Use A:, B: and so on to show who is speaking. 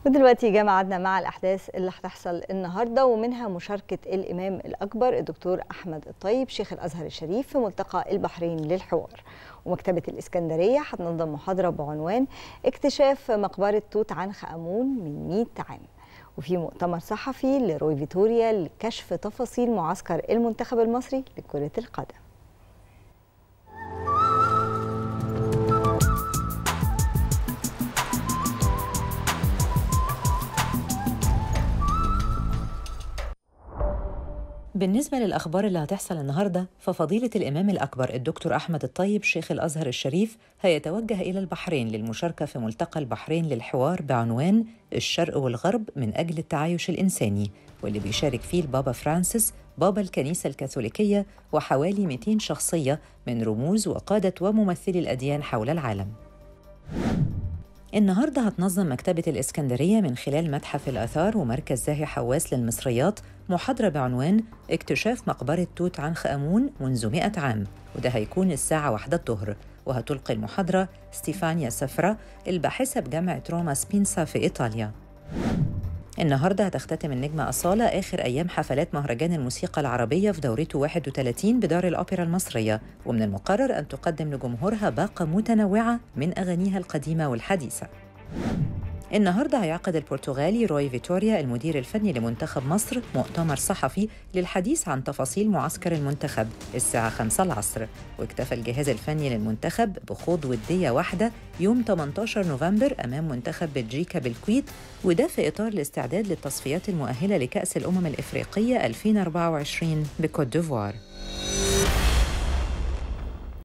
A: ودلوقتي جاء ميعادنا مع الأحداث اللي هتحصل النهاردة ومنها مشاركة الإمام الأكبر الدكتور أحمد الطيب شيخ الأزهر الشريف في ملتقى البحرين للحوار ومكتبة الإسكندرية هتنظم محاضرة بعنوان اكتشاف مقبرة توت عنخ آمون من 100 عام وفي مؤتمر صحفي لروي فيتوريا لكشف تفاصيل معسكر المنتخب المصري لكرة القدم
B: بالنسبة للأخبار اللي هتحصل النهاردة ففضيلة الإمام الأكبر الدكتور أحمد الطيب شيخ الأزهر الشريف هيتوجه إلى البحرين للمشاركة في ملتقى البحرين للحوار بعنوان الشرق والغرب من أجل التعايش الإنساني واللي بيشارك فيه البابا فرانسيس بابا الكنيسة الكاثوليكية وحوالي 200 شخصية من رموز وقادة وممثلي الأديان حول العالم النهارده هتنظم مكتبة الإسكندرية من خلال متحف الآثار ومركز زاهي حواس للمصريات محاضرة بعنوان اكتشاف مقبرة توت عنخ آمون منذ 100 عام وده هيكون الساعة واحدة الظهر وهتلقي المحاضرة ستيفانيا سفرة الباحثة بجامعة روما سبينسا في إيطاليا النهارده هتختتم النجمة أصالة آخر أيام حفلات مهرجان الموسيقى العربية في دورته 31 بدار الأوبرا المصرية ومن المقرر أن تقدم لجمهورها باقة متنوعة من أغانيها القديمة والحديثة النهارده هيعقد البرتغالي روي فيتوريا المدير الفني لمنتخب مصر مؤتمر صحفي للحديث عن تفاصيل معسكر المنتخب الساعة 5 العصر واكتفى الجهاز الفني للمنتخب بخوض ودية واحدة يوم 18 نوفمبر أمام منتخب بلجيكا بالكويت وده في إطار الاستعداد للتصفيات المؤهلة لكأس الأمم الإفريقية 2024 بكوت ديفوار